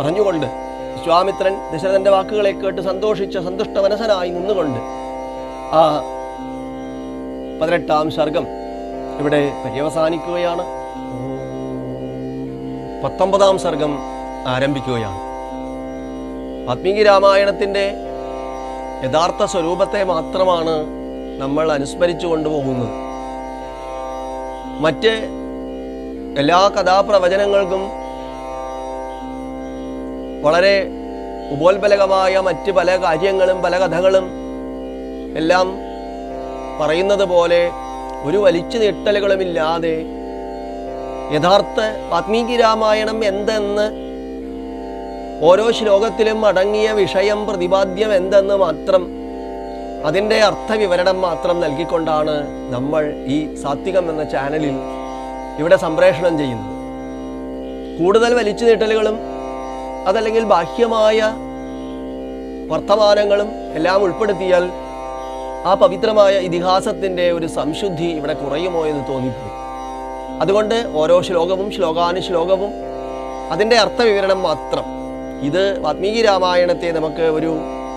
പറഞ്ഞുകൊണ്ട് വിശ്വാമിത്രൻ ദശരഥന്റെ വാക്കുകളെ കേട്ട് സന്തോഷിച്ച സന്തുഷ്ട മനസ്സനായി നിന്നുകൊണ്ട് ആ പതിനെട്ടാം സർഗം ഇവിടെ പര്യവസാനിക്കുകയാണ് പത്തൊമ്പതാം സർഗം ആരംഭിക്കുകയാണ് വാത്മീകി രാമായണത്തിൻ്റെ യഥാർത്ഥ സ്വരൂപത്തെ മാത്രമാണ് നമ്മൾ അനുസ്മരിച്ചു കൊണ്ടുപോകുന്നത് മറ്റ് എല്ലാ കഥാപ്രവചനങ്ങൾക്കും വളരെ ഉപോത്ബലകമായ മറ്റ് പല കാര്യങ്ങളും പല കഥകളും എല്ലാം പറയുന്നത് പോലെ ഒരു വലിച്ചു നീട്ടലുകളുമില്ലാതെ യഥാർത്ഥ വാത്മീകി രാമായണം എന്തെന്ന് ഓരോ ശ്ലോകത്തിലും അടങ്ങിയ വിഷയം പ്രതിപാദ്യം എന്തെന്ന് മാത്രം അതിൻ്റെ അർത്ഥവിവരണം മാത്രം നൽകിക്കൊണ്ടാണ് നമ്മൾ ഈ സാത്വികം എന്ന ചാനലിൽ ഇവിടെ സംപ്രേഷണം ചെയ്യുന്നത് കൂടുതൽ വലിച്ചു നീട്ടലുകളും അതല്ലെങ്കിൽ ബാഹ്യമായ വർത്തമാനങ്ങളും എല്ലാം ഉൾപ്പെടുത്തിയാൽ ആ പവിത്രമായ ഇതിഹാസത്തിൻ്റെ ഒരു സംശുദ്ധി ഇവിടെ കുറയുമോ എന്ന് തോന്നിപ്പോയി അതുകൊണ്ട് ഓരോ ശ്ലോകവും ശ്ലോകാനുശ്ലോകവും അതിൻ്റെ അർത്ഥവിവരണം മാത്രം ഇത് വാത്മീകി രാമായണത്തെ നമുക്ക് ഒരു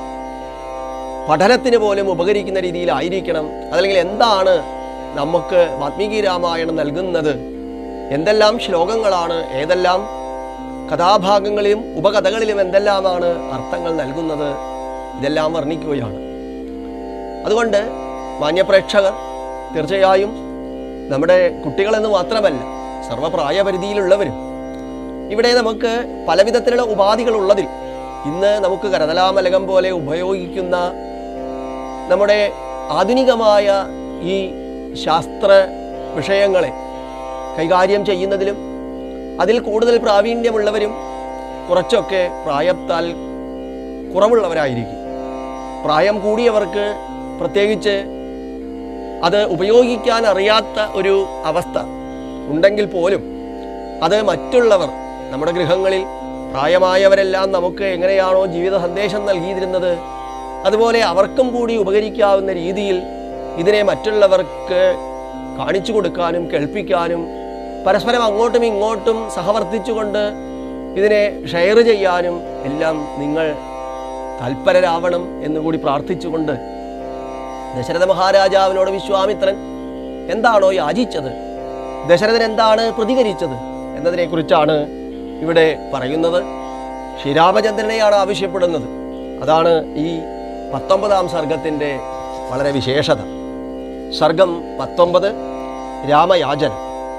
പഠനത്തിന് പോലും ഉപകരിക്കുന്ന രീതിയിലായിരിക്കണം അതല്ലെങ്കിൽ എന്താണ് നമുക്ക് വാത്മീകി രാമായണം നൽകുന്നത് എന്തെല്ലാം ശ്ലോകങ്ങളാണ് ഏതെല്ലാം കഥാഭാഗങ്ങളിലും ഉപകഥകളിലും എന്തെല്ലാമാണ് അർത്ഥങ്ങൾ നൽകുന്നത് ഇതെല്ലാം വർണ്ണിക്കുകയാണ് അതുകൊണ്ട് മാന്യപ്രേക്ഷകർ തീർച്ചയായും നമ്മുടെ കുട്ടികളെന്ന് മാത്രമല്ല സർവപ്രായപരിധിയിലുള്ളവരും ഇവിടെ നമുക്ക് പലവിധത്തിലുള്ള ഉപാധികൾ ഉള്ളതിൽ ഇന്ന് നമുക്ക് കരതലാമലകം പോലെ ഉപയോഗിക്കുന്ന നമ്മുടെ ആധുനികമായ ഈ ശാസ്ത്ര വിഷയങ്ങളെ കൈകാര്യം ചെയ്യുന്നതിലും അതിൽ കൂടുതൽ പ്രാവീണ്യമുള്ളവരും കുറച്ചൊക്കെ പ്രായത്താൽ കുറവുള്ളവരായിരിക്കും പ്രായം കൂടിയവർക്ക് പ്രത്യേകിച്ച് അത് ഉപയോഗിക്കാൻ അറിയാത്ത ഒരു അവസ്ഥ ഉണ്ടെങ്കിൽ പോലും അത് മറ്റുള്ളവർ നമ്മുടെ ഗൃഹങ്ങളിൽ പ്രായമായവരെല്ലാം നമുക്ക് എങ്ങനെയാണോ ജീവിത സന്ദേശം നൽകിയിരുന്നത് അതുപോലെ അവർക്കും കൂടി ഉപകരിക്കാവുന്ന രീതിയിൽ ഇതിനെ മറ്റുള്ളവർക്ക് കാണിച്ചു കൊടുക്കാനും കേൾപ്പിക്കാനും പരസ്പരം അങ്ങോട്ടും ഇങ്ങോട്ടും സഹവർത്തിച്ചുകൊണ്ട് ഇതിനെ ഷെയർ ചെയ്യാനും എല്ലാം നിങ്ങൾ തൽപരരാവണം എന്നുകൂടി പ്രാർത്ഥിച്ചുകൊണ്ട് ദശരഥ മഹാരാജാവിനോട് വിശ്വാമിത്രൻ എന്താണോ യാചിച്ചത് ദശരഥൻ എന്താണ് പ്രതികരിച്ചത് എന്നതിനെക്കുറിച്ചാണ് ഇവിടെ പറയുന്നത് ശ്രീരാമചന്ദ്രനെയാണ് ആവശ്യപ്പെടുന്നത് അതാണ് ഈ പത്തൊമ്പതാം സർഗത്തിൻ്റെ വളരെ വിശേഷത സർഗം പത്തൊമ്പത് രാമയാചന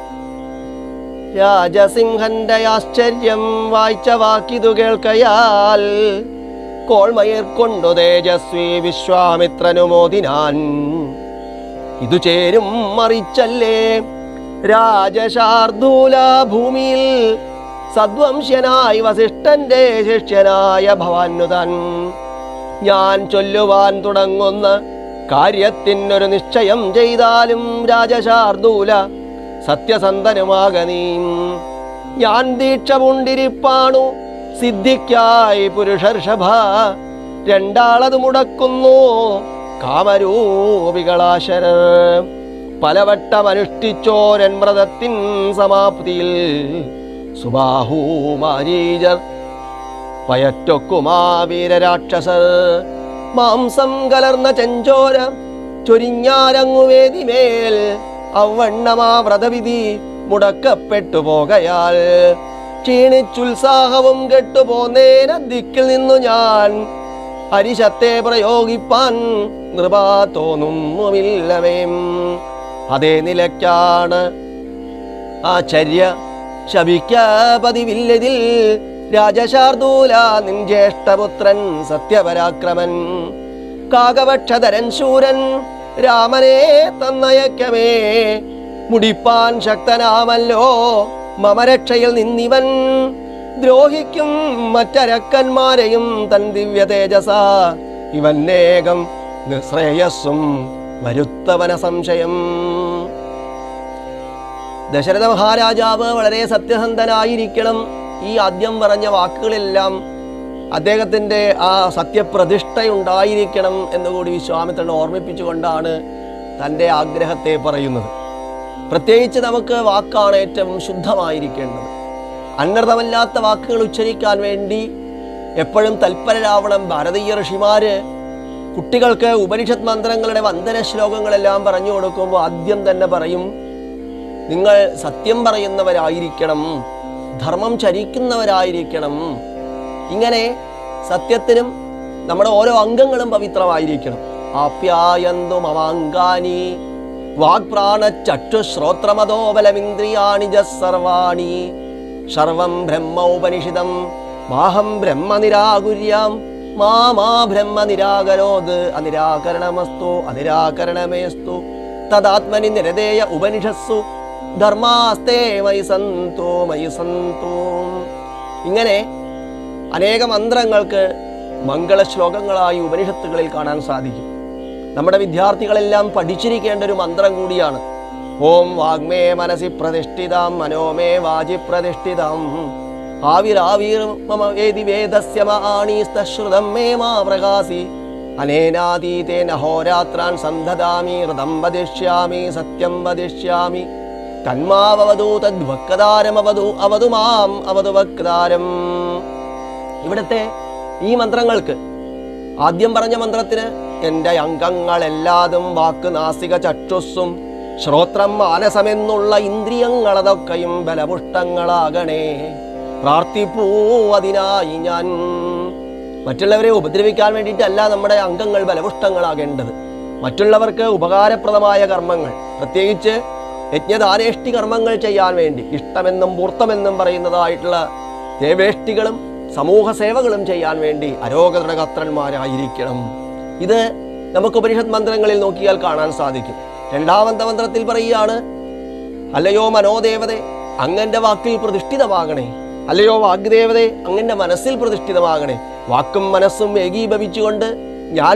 രാജസിംഹന്റെ ആശ്ചര്യം വായിച്ച വാക്കിതു കേൾക്കയാൽ കോൾമയർ കൊണ്ടു തേജസ്വി വിശ്വാമിത്രനുമോദിനാൻ ഇതു ചേരും മറിച്ചല്ലേ രാജശാർദൂല ഭൂമിയിൽ സദ്വംശ്യനായി വസിഷ്ഠന്റെ ശിഷ്യനായ ഭവാനുതൻ ഞാൻ ചൊല്ലുവാൻ തുടങ്ങുന്ന കാര്യത്തിനൊരു നിശ്ചയം ചെയ്താലും രാജശാർദൂല സത്യസന്ധനുമാക നീ ഞാൻ ദീക്ഷ പുണ്ടിരിപ്പാണു സിദ്ധിക്കായി പുരുഷർഷഭ രണ്ടാളത് മുടക്കുന്നു കാമരൂപികളാശര പലവട്ടം അനുഷ്ഠിച്ചോരൻ വ്രതത്തിൻ സമാപ്തിയിൽ സുബാഹുമാരീജർ പയറ്റൊക്കുമാ വീരരാക്ഷസർ മാംസം കലർന്ന ചെഞ്ചോര ചൊരിഞ്ഞാരങ്ങുവേദിമേൽ അവണ്ണമാ വ്രതവിധി മുടക്കപ്പെട്ടു പോകയാൽ ക്ഷീണിച്ചുത്സാഹവും കെട്ടുപോന്നേന ദിക്കിൽ നിന്നു ഞാൻ അരിശത്തെ പ്രയോഗിപ്പാൻ നൃപ തോന്നുമില്ലവേം അതേ നിലയ്ക്കാണ് ആചര്യ ശപിക്ക പതിവില്ലതിൽ രാജശാർദൂല നിൻ ജ്യേഷ്ഠപുത്രൻ സത്യപരാക്രമൻ കാകപക്ഷധരൻ ശൂരൻ രാമനെ തന്നയക്കമേ മുടിപ്പാൻ ശക്തനാമല്ലോ മമരക്ഷയിൽ നിന്നിവൻ ദ്രോഹിക്കും മറ്റരക്കന്മാരെയും തൻ ദിവ്യ തേജസ ഇവന്നേകം നിശ്രേയസ്സും വരുത്തവന സംശയം ദശരഥ മഹാരാജാവ് വളരെ സത്യസന്ധനായിരിക്കണം ഈ ആദ്യം പറഞ്ഞ വാക്കുകളെല്ലാം അദ്ദേഹത്തിൻ്റെ ആ സത്യപ്രതിഷ്ഠയുണ്ടായിരിക്കണം എന്നുകൂടി വിശ്വാമിത്രൻ ഓർമ്മിപ്പിച്ചുകൊണ്ടാണ് തൻ്റെ ആഗ്രഹത്തെ പറയുന്നത് പ്രത്യേകിച്ച് നമുക്ക് വാക്കാണ് ഏറ്റവും ശുദ്ധമായിരിക്കേണ്ടത് അനർത്ഥമല്ലാത്ത വാക്കുകൾ ഉച്ചരിക്കാൻ വേണ്ടി എപ്പോഴും തൽപരരാവണം ഭാരതീയ ഋഷിമാര് കുട്ടികൾക്ക് ഉപനിഷത്ത് മന്ത്രങ്ങളുടെ വന്ദന ശ്ലോകങ്ങളെല്ലാം പറഞ്ഞു കൊടുക്കുമ്പോൾ ആദ്യം തന്നെ പറയും നിങ്ങൾ സത്യം പറയുന്നവരായിരിക്കണം ധർമ്മം ചരിക്കുന്നവരായിരിക്കണം ഇങ്ങനെ സത്യത്തിനും നമ്മുടെ ഓരോ അംഗങ്ങളും പവിത്രമായിരിക്കണം ആപ്യായന്തു മമാങ്കാനി വാക്പ്രാണ ചക്ഷു ശ്രോത്രമതോബലമിന്ദ്രിയാണി സർവാണി സർവം ബ്രഹ്മ ഉപനിഷിതം മാഹം ബ്രഹ്മ നിരാകുര്യാം മാ മാ ബ്രഹ്മ നിരാകരോത് അനിരാകരണമസ്തു അനിരാകരണമേസ്തു തദാത്മനി നിരതേയ ഉപനിഷസ്സു ധർമാസ്തേ മയി സന്തോ മയി സന്തോ ഇങ്ങനെ അനേക മന്ത്രങ്ങൾക്ക് മംഗള ശ്ലോകങ്ങളായി ഉപനിഷത്തുകളിൽ കാണാൻ സാധിക്കും നമ്മുടെ വിദ്യാർത്ഥികളെല്ലാം പഠിച്ചിരിക്കേണ്ട ഒരു മന്ത്രം കൂടിയാണ് ഓം വാഗ്മേ മനസി പ്രതിഷ്ഠിതാം മനോമേ വാചി പ്രതിഷ്ഠിതാം ആവിരാവിർ മമ വേദി വേദസ്യ മാണീസ്തശ്രുതം മേ മാ പ്രകാശി അനേനാതീതേന ഹോരാത്രാൻ സന്ധദാമി ഹൃദം വദിഷ്യാമി സത്യം വദിഷ്യാമി തന്മാവവതു തദ്വക്താരമവതു അവതു മാം അവതു വക്താരം ഇവിടുത്തെ ഈ മന്ത്രങ്ങൾക്ക് ആദ്യം പറഞ്ഞ മന്ത്രത്തിന് എൻ്റെ അംഗങ്ങളെല്ലാതും വാക്ക് നാസിക ചക്ഷുസ്സും ശ്രോത്രം മാനസമെന്നുള്ള ഇന്ദ്രിയങ്ങളതൊക്കെയും ബലപുഷ്ടങ്ങളാകണേ പ്രാർത്ഥിപ്പൂ അതിനായി ഞാൻ മറ്റുള്ളവരെ ഉപദ്രവിക്കാൻ വേണ്ടിയിട്ടല്ല നമ്മുടെ അംഗങ്ങൾ ബലപുഷ്ടങ്ങളാകേണ്ടത് മറ്റുള്ളവർക്ക് ഉപകാരപ്രദമായ കർമ്മങ്ങൾ പ്രത്യേകിച്ച് യജ്ഞദാനേഷ്ടി കർമ്മങ്ങൾ ചെയ്യാൻ വേണ്ടി ഇഷ്ടമെന്നും പൂർത്തമെന്നും പറയുന്നതായിട്ടുള്ള ദേവേഷ്ടികളും സമൂഹ സേവകളും ചെയ്യാൻ വേണ്ടി അരോഗതൃണകത്രന്മാരായിരിക്കണം ഇത് നമുക്ക് ഉപനിഷത്ത് മന്ത്രങ്ങളിൽ നോക്കിയാൽ കാണാൻ സാധിക്കും രണ്ടാമത്തെ മന്ത്രത്തിൽ പറയുകയാണ് അല്ലയോ മനോദേവതെ അങ്ങന്റെ വാക്കിൽ പ്രതിഷ്ഠിതമാകണേ അല്ലയോ വാഗ്ദേവതെ അങ്ങന്റെ മനസ്സിൽ പ്രതിഷ്ഠിതമാകണേ വാക്കും മനസ്സും ഏകീഭവിച്ചുകൊണ്ട് ഞാൻ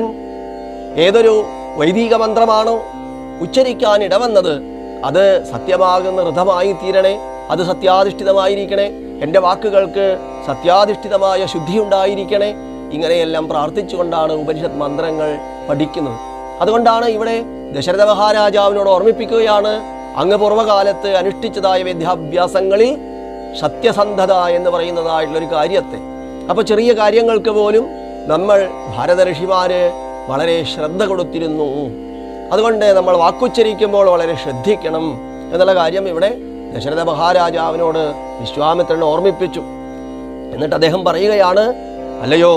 ഏതൊരു വൈദിക മന്ത്രമാണോ ഉച്ചരിക്കാൻ ഇടവന്നത് അത് സത്യമാകുന്ന ഋതമായി തീരണേ അത് സത്യാധിഷ്ഠിതമായിരിക്കണേ എൻ്റെ വാക്കുകൾക്ക് സത്യാധിഷ്ഠിതമായ ശുദ്ധി ഉണ്ടായിരിക്കണേ ഇങ്ങനെയെല്ലാം പ്രാർത്ഥിച്ചുകൊണ്ടാണ് ഉപനിഷത്ത് മന്ത്രങ്ങൾ പഠിക്കുന്നത് അതുകൊണ്ടാണ് ഇവിടെ ദശരഥ മഹാരാജാവിനോട് ഓർമ്മിപ്പിക്കുകയാണ് അങ്ങ് പൂർവ്വകാലത്ത് അനുഷ്ഠിച്ചതായ വിദ്യാഭ്യാസങ്ങളിൽ സത്യസന്ധത എന്ന് പറയുന്നതായിട്ടുള്ള ഒരു കാര്യത്തെ അപ്പോൾ ചെറിയ കാര്യങ്ങൾക്ക് പോലും നമ്മൾ ഭാരത ഋഷിമാര് വളരെ ശ്രദ്ധ കൊടുത്തിരുന്നു അതുകൊണ്ട് നമ്മൾ വാക്കുച്ചരിക്കുമ്പോൾ വളരെ ശ്രദ്ധിക്കണം എന്നുള്ള കാര്യം ഇവിടെ ദശരഥ മഹാരാജാവിനോട് വിശ്വാമിത്രൻ ഓർമ്മിപ്പിച്ചു എന്നിട്ട് അദ്ദേഹം പറയുകയാണ് അല്ലയോ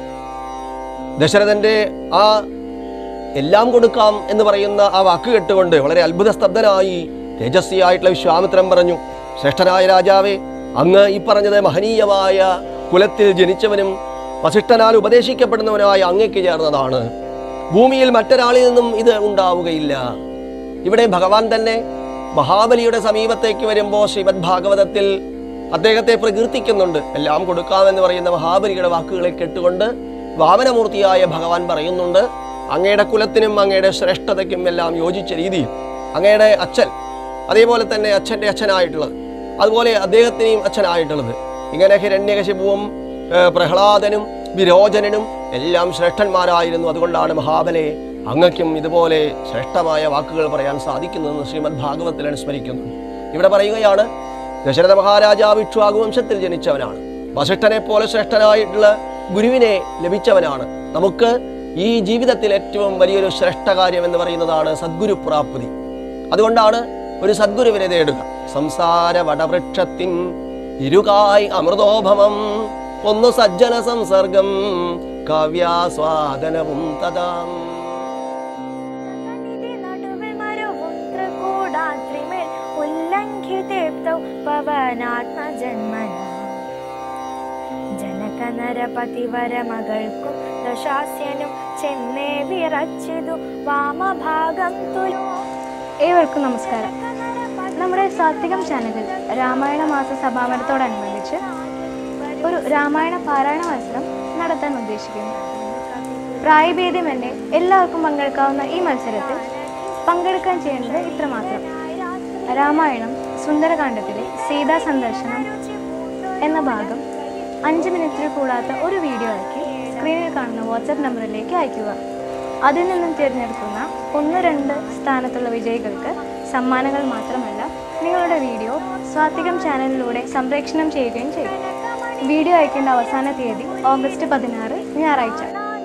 ദശരഥന്റെ ആ എല്ലാം കൊടുക്കാം എന്ന് പറയുന്ന ആ വാക്ക് കേട്ടുകൊണ്ട് വളരെ അത്ഭുത സ്തബ്ധനായി തേജസ്വിയായിട്ടുള്ള വിശ്വാമിത്രൻ പറഞ്ഞു ശ്രേഷ്ഠനായ രാജാവേ അങ്ങ് ഈ പറഞ്ഞത് മഹനീയമായ കുലത്തിൽ ജനിച്ചവനും വസിഷ്ഠനാൽ ഉപദേശിക്കപ്പെടുന്നവനായ അങ്ങയ്ക്ക് ചേർന്നതാണ് ഭൂമിയിൽ മറ്റൊരാളിൽ നിന്നും ഇത് ഉണ്ടാവുകയില്ല ഇവിടെ ഭഗവാൻ തന്നെ മഹാബലിയുടെ സമീപത്തേക്ക് വരുമ്പോൾ ശ്രീമദ് ഭാഗവതത്തിൽ അദ്ദേഹത്തെ പ്രകീർത്തിക്കുന്നുണ്ട് എല്ലാം കൊടുക്കാമെന്ന് പറയുന്ന മഹാബലിയുടെ വാക്കുകളെ കേട്ടുകൊണ്ട് വാമനമൂർത്തിയായ ഭഗവാൻ പറയുന്നുണ്ട് അങ്ങയുടെ കുലത്തിനും അങ്ങയുടെ ശ്രേഷ്ഠതയ്ക്കും എല്ലാം യോജിച്ച രീതിയിൽ അങ്ങയുടെ അച്ഛൻ അതേപോലെ തന്നെ അച്ഛൻ്റെ അച്ഛനായിട്ടുള്ളത് അതുപോലെ അദ്ദേഹത്തിനെയും അച്ഛനായിട്ടുള്ളത് ഇങ്ങനെ ഹിരണ്യകശിപുവും ഏഹ്, പ്രഹ്ലാദനും വിരോചനനും എല്ലാം ശ്രേഷ്ഠന്മാരായിരുന്നു അതുകൊണ്ടാണ് മഹാബലെ അങ്ങയ്ക്കും ഇതുപോലെ ശ്രേഷ്ഠമായ വാക്കുകൾ പറയാൻ സാധിക്കുന്നതെന്ന് ശ്രീമദ് ഭാഗവത്തിൽ അനുസ്മരിക്കുന്നു ഇവിടെ പറയുകയാണ് ദശരഥ മഹാരാജാവ് ഇക്ഷ്വാകു വംശത്തിൽ ജനിച്ചവനാണ് വസിഷ്ഠനെ പോലെ ശ്രേഷ്ഠനായിട്ടുള്ള ഗുരുവിനെ ലഭിച്ചവനാണ് നമുക്ക് ഈ ജീവിതത്തിൽ ഏറ്റവും വലിയൊരു ശ്രേഷ്ഠ കാര്യം എന്ന് പറയുന്നതാണ് സദ്ഗുരു പ്രാപ്തി അതുകൊണ്ടാണ് ഒരു സദ്ഗുരുവിനെ തേടുക സംസാര വടവൃക്ഷത്തിൻ ഇരുകായ് അമൃതോഭമം ഒന്ന് സജ്ജന സംസർഗം കാവ്യാസ്വാദനവും തഥാം സന്നിധി നടുവിൽ മരവും ത്രികൂടാദ്രിമേൽ ഉല്ലംഘിതേപ്തൗ പവനാത്മജന്മന ജനക നരപതിവര മകൾക്കും ദശാസ്യനും ചെന്നേ വിറച്ചിതു വാമഭാഗം തുലോ ഏവർക്കും നമസ്കാരം നമ്മുടെ സാത്വികം ചാനലിൽ രാമായണ മാസ സമാപനത്തോടനുബന്ധിച്ച് ഒരു രാമായണ പാരായണ മത്സരം നടത്താൻ ഉദ്ദേശിക്കുന്നു പ്രായഭേദ്യമന്യേ എല്ലാവർക്കും പങ്കെടുക്കാവുന്ന ഈ മത്സരത്തിൽ പങ്കെടുക്കാൻ ചെയ്യേണ്ടത് ഇത്രമാത്രം രാമായണം സുന്ദരകാന്ഡത്തിലെ സീതാ സന്ദർശനം എന്ന ഭാഗം അഞ്ച് മിനിറ്റിൽ കൂടാത്ത ഒരു വീഡിയോ ആക്കി സ്ക്രീനിൽ കാണുന്ന വാട്സപ്പ് നമ്പറിലേക്ക് അയയ്ക്കുക അതിൽ നിന്നും തിരഞ്ഞെടുക്കുന്ന ഒന്ന് രണ്ട് സ്ഥാനത്തുള്ള വിജയികൾക്ക് സമ്മാനങ്ങൾ മാത്രമല്ല നിങ്ങളുടെ വീഡിയോ സ്വാത്തികം ചാനലിലൂടെ സംപ്രേഷണം ചെയ്യുകയും ചെയ്യും വീഡിയോ അയക്കേണ്ട അവസാന തീയതി ഓഗസ്റ്റ് പതിനാറ് ഞായറാഴ്ച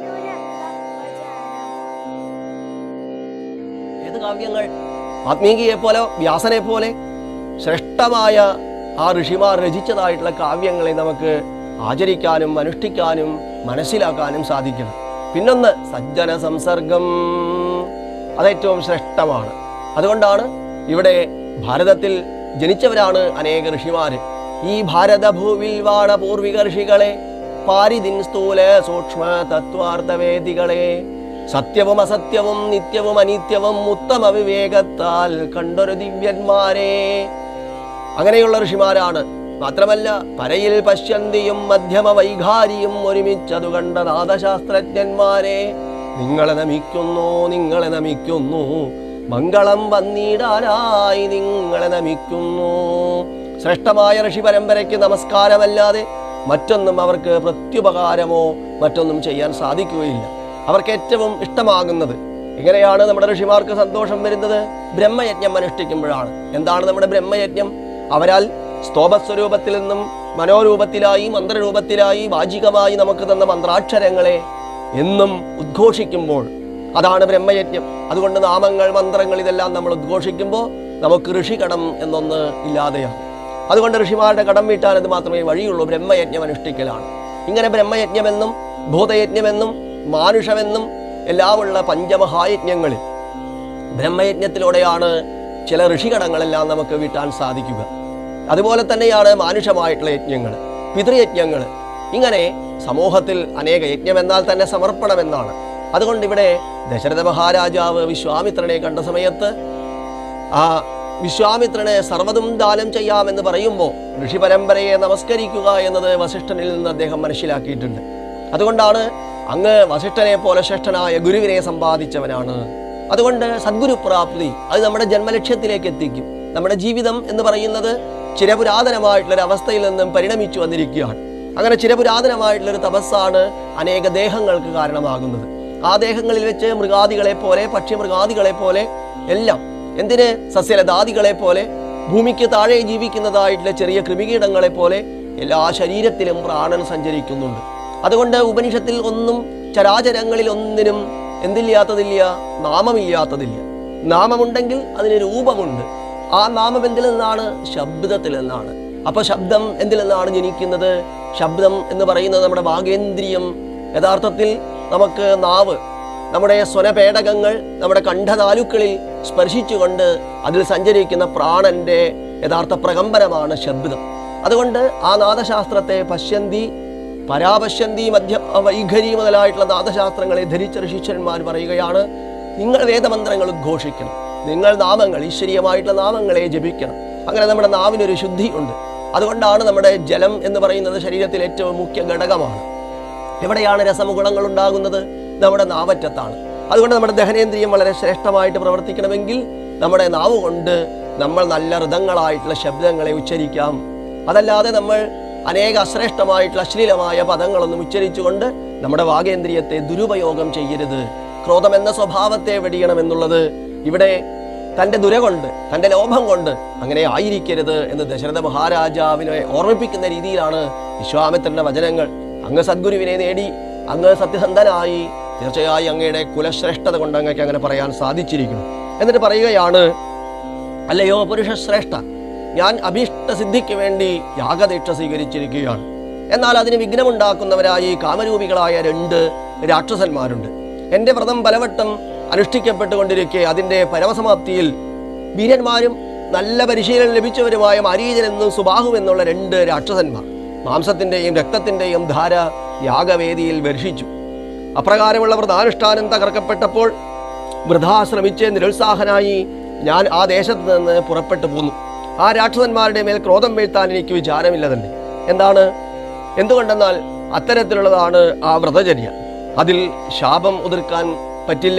ഏത് കാവ്യങ്ങൾ വാത്മീകിയെ പോലെ വ്യാസനെ പോലെ ശ്രേഷ്ഠമായ ആ ഋഷിമാർ രചിച്ചതായിട്ടുള്ള കാവ്യങ്ങളെ നമുക്ക് ആചരിക്കാനും അനുഷ്ഠിക്കാനും മനസ്സിലാക്കാനും സാധിക്കണം പിന്നൊന്ന് സജ്ജന സംസർഗം അതേറ്റവും ശ്രേഷ്ഠമാണ് അതുകൊണ്ടാണ് ഇവിടെ ഭാരതത്തിൽ ജനിച്ചവരാണ് അനേക ഋഷിമാര് ഈ ഭാരതഭൂവിൽ വാണ പൂർവിക ഋഷികളെ പാരിതിൻ സ്ഥൂല സൂക്ഷ്മ തത്വാർത്ഥവേദികളെ സത്യവും അസത്യവും നിത്യവും അനിത്യവും ഉത്തമ വിവേകത്താൽ കണ്ടൊരു ദിവ്യന്മാരെ അങ്ങനെയുള്ള ഋഷിമാരാണ് മാത്രമല്ല പരയിൽ പശ്യന്തിയും മധ്യമ വൈഖാരിയും ഒരുമിച്ചതു കണ്ട നാദശാസ്ത്രജ്ഞന്മാരെ നിങ്ങളെ നമിക്കുന്നു നിങ്ങളെ നമിക്കുന്നു മംഗളം വന്നിടാനായി നിങ്ങളെ നമിക്കുന്നു ശ്രേഷ്ഠമായ ഋഷി പരമ്പരയ്ക്ക് നമസ്കാരമല്ലാതെ മറ്റൊന്നും അവർക്ക് പ്രത്യുപകാരമോ മറ്റൊന്നും ചെയ്യാൻ സാധിക്കുകയില്ല അവർക്ക് ഏറ്റവും ഇഷ്ടമാകുന്നത് എങ്ങനെയാണ് നമ്മുടെ ഋഷിമാർക്ക് സന്തോഷം വരുന്നത് ബ്രഹ്മയജ്ഞം അനുഷ്ഠിക്കുമ്പോഴാണ് എന്താണ് നമ്മുടെ ബ്രഹ്മയജ്ഞം അവരാൽ സ്തോഭസ്വരൂപത്തിൽ നിന്നും മനോരൂപത്തിലായി മന്ത്രരൂപത്തിലായി വാചികമായി നമുക്ക് തന്ന മന്ത്രാക്ഷരങ്ങളെ എന്നും ഉദ്ഘോഷിക്കുമ്പോൾ അതാണ് ബ്രഹ്മയജ്ഞം അതുകൊണ്ട് നാമങ്ങൾ മന്ത്രങ്ങൾ ഇതെല്ലാം നമ്മൾ ഉദ്ഘോഷിക്കുമ്പോൾ നമുക്ക് ഋഷികടം എന്നൊന്ന് ഇല്ലാതെയാണ് അതുകൊണ്ട് ഋഷിമാരുടെ കടം വീട്ടാൻ അത് മാത്രമേ വഴിയുള്ളൂ ബ്രഹ്മയജ്ഞം അനുഷ്ഠിക്കലാണ് ഇങ്ങനെ ബ്രഹ്മയജ്ഞമെന്നും ഭൂതയജ്ഞമെന്നും മാനുഷമെന്നും എല്ലാമുള്ള പഞ്ചമഹായജ്ഞങ്ങളിൽ ബ്രഹ്മയജ്ഞത്തിലൂടെയാണ് ചില ഋഷികടങ്ങളെല്ലാം നമുക്ക് വീട്ടാൻ സാധിക്കുക അതുപോലെ തന്നെയാണ് മാനുഷമായിട്ടുള്ള യജ്ഞങ്ങൾ പിതൃയജ്ഞങ്ങൾ ഇങ്ങനെ സമൂഹത്തിൽ അനേക യജ്ഞം എന്നാൽ തന്നെ സമർപ്പണം എന്നാണ് അതുകൊണ്ട് ഇവിടെ ദശരഥ മഹാരാജാവ് വിശ്വാമിത്രനെ കണ്ട സമയത്ത് ആ വിശ്വാമിത്രനെ സർവ്വതും ദാനം ചെയ്യാമെന്ന് പറയുമ്പോൾ ഋഷി പരമ്പരയെ നമസ്കരിക്കുക എന്നത് വസിഷ്ഠനിൽ നിന്ന് അദ്ദേഹം മനസ്സിലാക്കിയിട്ടുണ്ട് അതുകൊണ്ടാണ് അങ്ങ് വസിഷ്ഠനെ പോലെ ശ്രേഷ്ഠനായ ഗുരുവിനെ സമ്പാദിച്ചവനാണ് അതുകൊണ്ട് സദ്ഗുരു പ്രാപ്തി അത് നമ്മുടെ ജന്മലക്ഷ്യത്തിലേക്ക് എത്തിക്കും നമ്മുടെ ജീവിതം എന്ന് പറയുന്നത് ചിരപുരാതനമായിട്ടുള്ള ഒരു അവസ്ഥയിൽ നിന്നും പരിണമിച്ചു വന്നിരിക്കുകയാണ് അങ്ങനെ ചിരപുരാതനമായിട്ടുള്ള ഒരു തപസ്സാണ് അനേക ദേഹങ്ങൾക്ക് കാരണമാകുന്നത് ആ ദേഹങ്ങളിൽ വെച്ച് മൃഗാദികളെ പോലെ പക്ഷി മൃഗാദികളെ പോലെ എല്ലാം എന്തിന് സസ്യലതാദികളെ പോലെ ഭൂമിക്ക് താഴെ ജീവിക്കുന്നതായിട്ടുള്ള ചെറിയ കൃമികീടങ്ങളെ പോലെ എല്ലാ ശരീരത്തിലും പ്രാണൻ സഞ്ചരിക്കുന്നുണ്ട് അതുകൊണ്ട് ഉപനിഷത്തിൽ ഒന്നും ചരാചരങ്ങളിൽ ഒന്നിനും എന്തില്ലാത്തതില്ല നാമമില്ലാത്തതില്ല നാമമുണ്ടെങ്കിൽ അതിന് രൂപമുണ്ട് ആ നാമം എന്തിൽ നിന്നാണ് ശബ്ദത്തിൽ നിന്നാണ് അപ്പൊ ശബ്ദം എന്തിൽ നിന്നാണ് ജനിക്കുന്നത് ശബ്ദം എന്ന് പറയുന്നത് നമ്മുടെ വാഗേന്ദ്രിയം യഥാർത്ഥത്തിൽ നമുക്ക് നാവ് നമ്മുടെ സ്വനപേടകങ്ങൾ നമ്മുടെ കണ്ഠതാലുക്കളിൽ സ്പർശിച്ചുകൊണ്ട് അതിൽ സഞ്ചരിക്കുന്ന പ്രാണന്റെ യഥാർത്ഥ പ്രകമ്പനമാണ് ശബ്ദം അതുകൊണ്ട് ആ നാദശാസ്ത്രത്തെ പശ്യന്തി പരാപശ്യന്തി മധ്യ വൈഖരി മുതലായിട്ടുള്ള നാദശാസ്ത്രങ്ങളെ ധരിച്ച ഋഷിച്ചന്മാർ പറയുകയാണ് നിങ്ങൾ വേദമന്ത്രങ്ങൾ ഉദ്ഘോഷിക്കണം നിങ്ങൾ നാമങ്ങൾ ഈശ്വരീയമായിട്ടുള്ള നാമങ്ങളെ ജപിക്കണം അങ്ങനെ നമ്മുടെ നാവിനൊരു ശുദ്ധി ഉണ്ട് അതുകൊണ്ടാണ് നമ്മുടെ ജലം എന്ന് പറയുന്നത് ശരീരത്തിൽ ഏറ്റവും മുഖ്യ ഘടകമാണ് എവിടെയാണ് രസമുഗുണങ്ങൾ ഉണ്ടാകുന്നത് നമ്മുടെ നാവറ്റത്താണ് അതുകൊണ്ട് നമ്മുടെ ദഹനേന്ദ്രിയം വളരെ ശ്രേഷ്ഠമായിട്ട് പ്രവർത്തിക്കണമെങ്കിൽ നമ്മുടെ നാവ് കൊണ്ട് നമ്മൾ നല്ല ഋതങ്ങളായിട്ടുള്ള ശബ്ദങ്ങളെ ഉച്ചരിക്കാം അതല്ലാതെ നമ്മൾ അനേക അശ്രേഷ്ഠമായിട്ടുള്ള അശ്ലീലമായ പദങ്ങളൊന്നും ഉച്ചരിച്ചുകൊണ്ട് നമ്മുടെ വാഗേന്ദ്രിയത്തെ ദുരുപയോഗം ചെയ്യരുത് ക്രോധം എന്ന സ്വഭാവത്തെ വെടിയണമെന്നുള്ളത് ഇവിടെ തൻ്റെ ദുര കൊണ്ട് തൻ്റെ ലോഭം കൊണ്ട് അങ്ങനെ ആയിരിക്കരുത് എന്ന് ദശരഥ മഹാരാജാവിനെ ഓർമ്മിപ്പിക്കുന്ന രീതിയിലാണ് വിശ്വാമിത്രന്റെ വചനങ്ങൾ അങ്ങ് സദ്ഗുരുവിനെ നേടി അങ്ങ് സത്യസന്ധനായി തീർച്ചയായും അങ്ങയുടെ കുലശ്രേഷ്ഠത കൊണ്ട് അങ്ങക്ക് അങ്ങനെ പറയാൻ സാധിച്ചിരിക്കുന്നു എന്നിട്ട് പറയുകയാണ് അല്ലയോ പുരുഷശ്രേഷ്ഠ ഞാൻ അഭീഷ്ടസിദ്ധിക്ക് വേണ്ടി യാഗദീക്ഷ സ്വീകരിച്ചിരിക്കുകയാണ് എന്നാൽ അതിന് വിഘ്നമുണ്ടാക്കുന്നവരായി കാമരൂപികളായ രണ്ട് രാക്ഷസന്മാരുണ്ട് എൻ്റെ വ്രതം പലവട്ടം അനുഷ്ഠിക്കപ്പെട്ടുകൊണ്ടിരിക്കെ അതിൻ്റെ പരമസമാപ്തിയിൽ വീരന്മാരും നല്ല പരിശീലനം ലഭിച്ചവരുമായ മാരീചൻ എന്നും സുബാഹു എന്നുള്ള രണ്ട് രാക്ഷസന്മാർ മാംസത്തിൻ്റെയും രക്തത്തിൻ്റെയും ധാര യാഗവേദിയിൽ വർഷിച്ചു അപ്രകാരമുള്ള വ്രതാനുഷ്ഠാനം തകർക്കപ്പെട്ടപ്പോൾ വൃഥാ ശ്രമിച്ച് നിരുത്സാഹനായി ഞാൻ ആ ദേശത്ത് നിന്ന് പുറപ്പെട്ടു പോന്നു ആ രാക്ഷസന്മാരുടെ മേൽ ക്രോധം വീഴ്ത്താൻ എനിക്ക് വിചാരമില്ല തന്നെ എന്താണ് എന്തുകൊണ്ടെന്നാൽ അത്തരത്തിലുള്ളതാണ് ആ വ്രതചര്യ അതിൽ ശാപം ഉതിർക്കാൻ പറ്റില്ല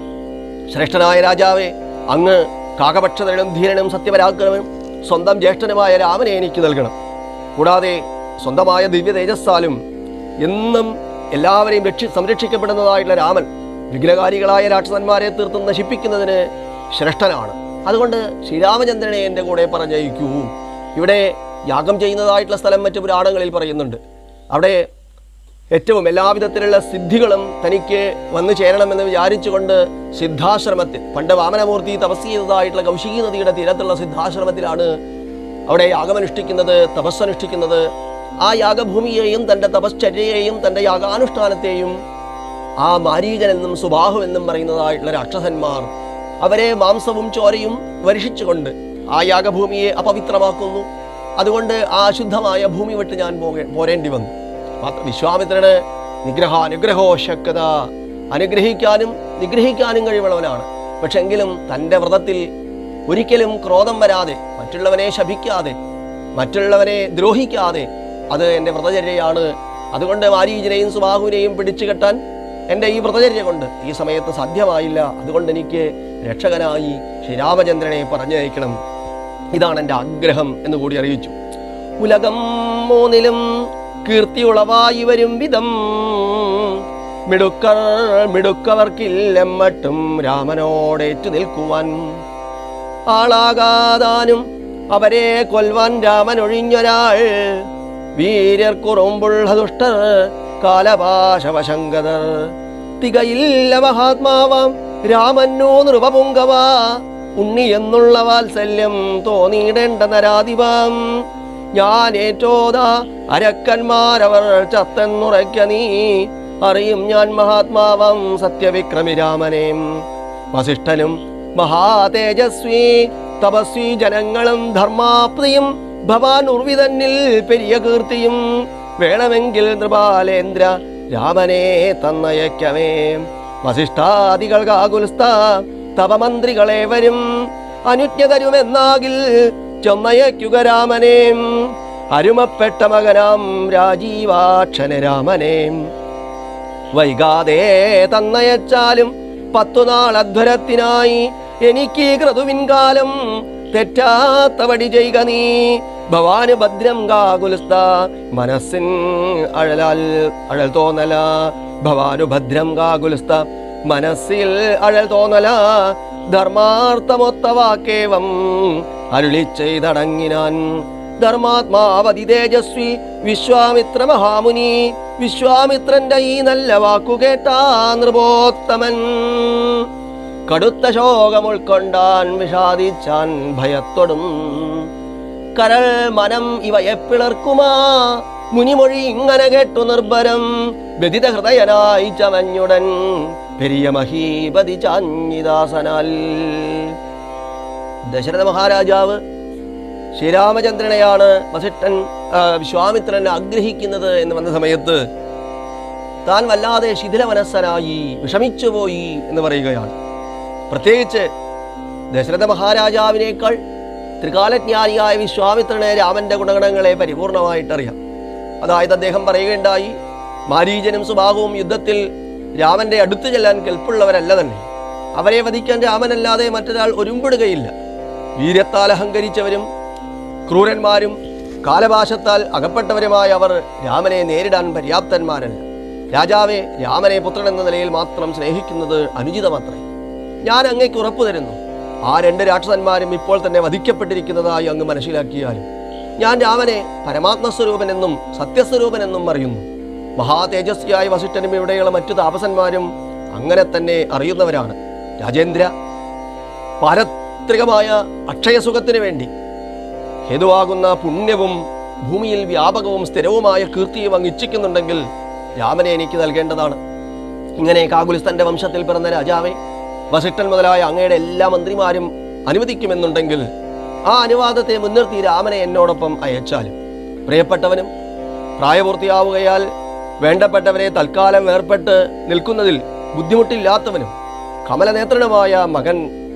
ശ്രേഷ്ഠനായ രാജാവേ അങ്ങ് കാകപക്ഷതനും ധീരനും സത്യപരാക്രമനും സ്വന്തം ജ്യേഷ്ഠനുമായ രാമനെ എനിക്ക് നൽകണം കൂടാതെ സ്വന്തമായ ദിവ്യ തേജസ്സാലും എന്നും എല്ലാവരെയും രക്ഷി സംരക്ഷിക്കപ്പെടുന്നതായിട്ടുള്ള രാമൻ വിഘ്നകാരികളായ രാക്ഷസന്മാരെ തീർത്തും നശിപ്പിക്കുന്നതിന് ശ്രേഷ്ഠനാണ് അതുകൊണ്ട് ശ്രീരാമചന്ദ്രനെ എൻ്റെ കൂടെ പറഞ്ഞയക്കൂ ഇവിടെ യാഗം ചെയ്യുന്നതായിട്ടുള്ള സ്ഥലം മറ്റു പുരാണങ്ങളിൽ പറയുന്നുണ്ട് അവിടെ ഏറ്റവും എല്ലാവിധത്തിലുള്ള സിദ്ധികളും തനിക്ക് വന്നു ചേരണമെന്ന് വിചാരിച്ചുകൊണ്ട് സിദ്ധാശ്രമത്തിൽ പണ്ട് വാമനമൂർത്തി തപസ് ചെയ്തതായിട്ടുള്ള കൗശികി നദിയുടെ തീരത്തുള്ള സിദ്ധാശ്രമത്തിലാണ് അവിടെ യാഗമനുഷ്ഠിക്കുന്നത് തപസ്സനുഷ്ഠിക്കുന്നത് ആ യാഗഭൂമിയെയും തൻ്റെ തപശ്ചര്യയെയും തൻ്റെ യാഗാനുഷ്ഠാനത്തെയും ആ മാരീചനെന്നും സുബാഹു എന്നും പറയുന്നതായിട്ടുള്ള രാക്ഷസന്മാർ അവരെ മാംസവും ചോരയും വർഷിച്ചുകൊണ്ട് ആ യാഗഭൂമിയെ അപവിത്രമാക്കുന്നു അതുകൊണ്ട് ആ അശുദ്ധമായ ഭൂമി വിട്ട് ഞാൻ പോകേ പോരേണ്ടി വന്നു മാത്ര വിശ്വാമിത്രന് നിഗ്രഹ അനുഗ്രഹോ ശക്തത അനുഗ്രഹിക്കാനും നിഗ്രഹിക്കാനും കഴിവുള്ളവനാണ് പക്ഷെ എങ്കിലും തൻ്റെ വ്രതത്തിൽ ഒരിക്കലും ക്രോധം വരാതെ മറ്റുള്ളവനെ ശപിക്കാതെ മറ്റുള്ളവനെ ദ്രോഹിക്കാതെ അത് എൻ്റെ വ്രതചര്യയാണ് അതുകൊണ്ട് മാരീചിനെയും സുബാഹുവിനെയും പിടിച്ചു കെട്ടാൻ എൻ്റെ ഈ വ്രതചര്യ കൊണ്ട് ഈ സമയത്ത് സാധ്യമായില്ല അതുകൊണ്ട് എനിക്ക് രക്ഷകനായി ശ്രീരാമചന്ദ്രനെ പറഞ്ഞയക്കണം ഇതാണ് എൻ്റെ ആഗ്രഹം എന്ന് കൂടി അറിയിച്ചു ഉലകം മൂന്നിലും കീർത്തിയുളവായി വരും വിധം മിടുക്കർ മിടുക്കവർക്കില്ലെമ്മട്ടും രാമനോടേറ്റു നിൽക്കുവാൻ ആളാകാതാനും അവരെ കൊൽവാൻ രാമൻ ഒഴിഞ്ഞൊരാൾ വീര്യർ കുറുമ്പുള്ള ദുഷ്ടർ കാലപാശവശങ്കതർ തികയില്ല മഹാത്മാവാം രാമന്നോ നൃപപുങ്കവ ഉണ്ണി എന്നുള്ള വാത്സല്യം തോന്നിയിടേണ്ട നരാധിപാം ഞാൻ ഏറ്റോതാ അരക്കന്മാരവർ ചത്തെന്നുറയ്ക്ക നീ അറിയും ഞാൻ മഹാത്മാവാം സത്യവിക്രമി രാമനേം വസിഷ്ഠനും മഹാതേജസ്വി തപസ്വി ജനങ്ങളും ധർമാപ്തിയും ഭവാൻ ഉർവിതന്നിൽ പെരിയ കീർത്തിയും വേണമെങ്കിൽ നൃപാലേന്ദ്ര രാമനെ തന്നയക്കവേ വസിഷ്ഠാദികൾ കാകുൽസ്ഥ തപമന്ത്രികളെ വരും അനുജ്ഞ തരുമെന്നാകിൽ ചൊന്നയക്കുക രാമനേം അരുമപ്പെട്ട മകനാം രാജീവാക്ഷന രാമനേം വൈകാതെ തന്നയച്ചാലും പത്തു നാൾ അധ്വരത്തിനായി എനിക്ക് ക്രതുവിൻകാലം തെറ്റാത്ത വടി ചെയ്യുക നീ ഭവാന് ഭദ്രം കാകുലസ്ത മനസ്സിൻ അഴലാൽ അഴൽ തോന്നല ഭവാനു ഭദ്രം കാകുലസ്ത മനസ്സിൽ അഴൽ തോന്നല ധർമാർത്ഥമൊത്ത വാക്കേവം അരുളി ചെയ്തടങ്ങിനാൻ ധർമാത്മാവതി തേജസ്വി വിശ്വാമിത്ര മഹാമുനി വിശ്വാമിത്രന്റെ ഈ നല്ല വാക്കു കേട്ടാ നൃപോത്തമൻ കടുത്ത ശോകം ഉൾക്കൊണ്ടാൻ വിഷാദിച്ചാൻ ഭയത്തോടും കരൾ മനം ഇവയെ പിളർക്കുമാ മുനിമൊഴി ഇങ്ങനെ കേട്ടു നിർഭരം വ്യതിത ഹൃദയനായി ചമഞ്ഞുടൻ പെരിയ മഹീപതി ചാഞ്ഞിദാസനാൽ ദശരഥ മഹാരാജാവ് ശ്രീരാമചന്ദ്രനെയാണ് വസിഷ്ഠൻ ആ, വിശ്വാമിത്രൻ ആഗ്രഹിക്കുന്നത് എന്ന് വന്ന സമയത്ത് താൻ വല്ലാതെ ശിഥിലമനസ്സനായി വിഷമിച്ചുപോയി എന്ന് പറയുകയാണ് പ്രത്യേകിച്ച് ദശരഥ മഹാരാജാവിനേക്കാൾ ത്രികാലജ്ഞാനിയായ വിശ്വാമിത്രന് രാമന്റെ ഗുണഗണങ്ങളെ പരിപൂർണമായിട്ടറിയാം അതായത് അദ്ദേഹം പറയുകയുണ്ടായി മാരീചനും സുബാഹുവും യുദ്ധത്തിൽ രാമന്റെ അടുത്ത് ചെല്ലാൻ കെൽപ്പുള്ളവരല്ല തന്നെ അവരെ വധിക്കാൻ രാമനല്ലാതെ മറ്റൊരാൾ ഒരുമ്പിടുകയില്ല വീര്യത്താൽ അഹങ്കരിച്ചവരും ക്രൂരന്മാരും കാലപാശത്താൽ അകപ്പെട്ടവരുമായ അവർ രാമനെ നേരിടാൻ പര്യാപ്തന്മാരല്ല രാജാവെ രാമനെ പുത്രൻ എന്ന നിലയിൽ മാത്രം സ്നേഹിക്കുന്നത് അനുചിതമത്രേ ഞാൻ അങ്ങേക്ക് ഉറപ്പു തരുന്നു ആ രണ്ട് രാക്ഷസന്മാരും ഇപ്പോൾ തന്നെ വധിക്കപ്പെട്ടിരിക്കുന്നതായി അങ്ങ് മനസ്സിലാക്കിയാലും ഞാൻ രാമനെ പരമാത്മസ്വരൂപനെന്നും സത്യസ്വരൂപനെന്നും അറിയുന്നു മഹാതേജസ്വിയായ വസിഷ്ഠനും ഇവിടെയുള്ള മറ്റു താപസന്മാരും അങ്ങനെ തന്നെ അറിയുന്നവരാണ് രാജേന്ദ്ര പാരത്രികമായ അക്ഷയസുഖത്തിന് വേണ്ടി ഹേതുവാകുന്ന പുണ്യവും ഭൂമിയിൽ വ്യാപകവും സ്ഥിരവുമായ കീർത്തിയും അങ്ങ് ഇച്ഛിക്കുന്നുണ്ടെങ്കിൽ രാമനെ എനിക്ക് നൽകേണ്ടതാണ് ഇങ്ങനെ കാകുലിസ്തന്റെ വംശത്തിൽ പിറന്ന രാജാവെ വസിഷ്ഠൻ മുതലായ അങ്ങയുടെ എല്ലാ മന്ത്രിമാരും അനുവദിക്കുമെന്നുണ്ടെങ്കിൽ ആ അനുവാദത്തെ മുൻനിർത്തി രാമനെ എന്നോടൊപ്പം അയച്ചാലും പ്രിയപ്പെട്ടവനും പ്രായപൂർത്തിയാവുകയാൽ വേണ്ടപ്പെട്ടവരെ തൽക്കാലം വേർപെട്ട് നിൽക്കുന്നതിൽ ബുദ്ധിമുട്ടില്ലാത്തവനും കമലനേത്രനുമായ മകൻ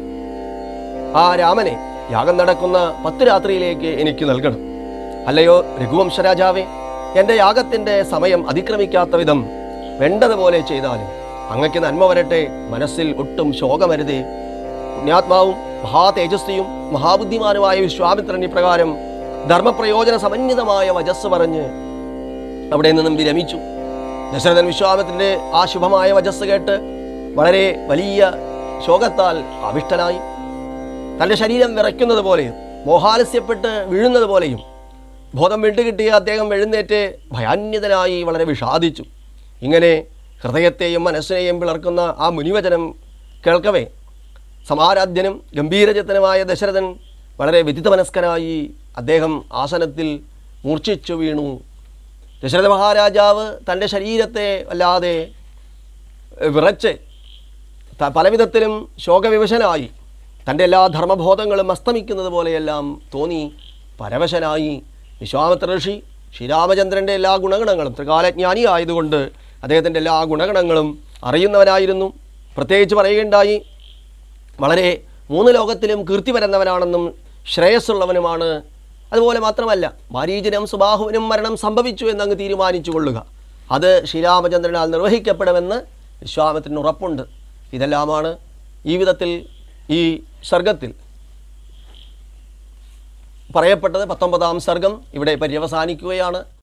ആ രാമനെ യാഗം നടക്കുന്ന പത്ത് രാത്രിയിലേക്ക് എനിക്ക് നൽകണം അല്ലയോ രഘുവംശരാജാവേ എൻ്റെ യാഗത്തിൻ്റെ സമയം അതിക്രമിക്കാത്ത വിധം വേണ്ടതുപോലെ ചെയ്താലും അങ്ങക്ക് നന്മ വരട്ടെ മനസ്സിൽ ഒട്ടും ശോകമരുതേ പുണ്യാത്മാവും മഹാതേജസ്വിയും മഹാബുദ്ധിമാനുമായ വിശ്വാമിത്രൻ ഇപ്രകാരം ധർമ്മപ്രയോജന സമന്വിതമായ വജസ് പറഞ്ഞ് അവിടെ നിന്നും വിരമിച്ചു ദശരഥൻ വിശ്വാമിത്രന്റെ ആ ശുഭമായ വജസ് കേട്ട് വളരെ വലിയ ശോകത്താൽ ആവിഷ്ടനായി തൻ്റെ ശരീരം വിറയ്ക്കുന്നത് പോലെയും മോഹാലസ്യപ്പെട്ട് വീഴുന്നത് പോലെയും ബോധം വിട്ടുകിട്ടിയ അദ്ദേഹം എഴുന്നേറ്റ് ഭയാന്യതനായി വളരെ വിഷാദിച്ചു ഇങ്ങനെ ഹൃദയത്തെയും മനസ്സിനെയും പിളർക്കുന്ന ആ മുനിവചനം കേൾക്കവേ സമാരാധ്യനും ഗംഭീരചിത്തനുമായ ദശരഥൻ വളരെ വിദിതമനസ്കനായി അദ്ദേഹം ആസനത്തിൽ മൂർച്ഛിച്ചു വീണു ദശരഥ മഹാരാജാവ് തൻ്റെ ശരീരത്തെ വല്ലാതെ ഏഹ്, വിറച്ച് ത- പലവിധത്തിലും ശോകവിവശനായി തൻ്റെ എല്ലാ ധർമ്മബോധങ്ങളും അസ്തമിക്കുന്നത് പോലെയെല്ലാം തോന്നി പരവശനായി വിശ്വാമിത്ര ഋഷി ശ്രീരാമചന്ദ്രൻ്റെ എല്ലാ ഗുണഗണങ്ങളും ത്രികാലജ്ഞാനി ആയതുകൊണ്ട് അദ്ദേഹത്തിൻ്റെ എല്ലാ ഗുണഗണങ്ങളും അറിയുന്നവനായിരുന്നു പ്രത്യേകിച്ച് പറയുകയുണ്ടായി വളരെ മൂന്ന് ലോകത്തിലും കീർത്തി വരുന്നവനാണെന്നും ശ്രേയസ്സുള്ളവനുമാണ് അതുപോലെ മാത്രമല്ല മാരീചനും സുബാഹുവിനും മരണം സംഭവിച്ചു എന്നങ്ങ് തീരുമാനിച്ചു കൊള്ളുക അത് ശ്രീരാമചന്ദ്രനാൽ നിർവഹിക്കപ്പെടുമെന്ന് വിശ്വാമിത്രന് ഉറപ്പുണ്ട് ഇതെല്ലാമാണ് ഈ വിധത്തിൽ ഈ സർഗത്തിൽ പറയപ്പെട്ടത് പത്തൊമ്പതാം സർഗം ഇവിടെ പര്യവസാനിക്കുകയാണ്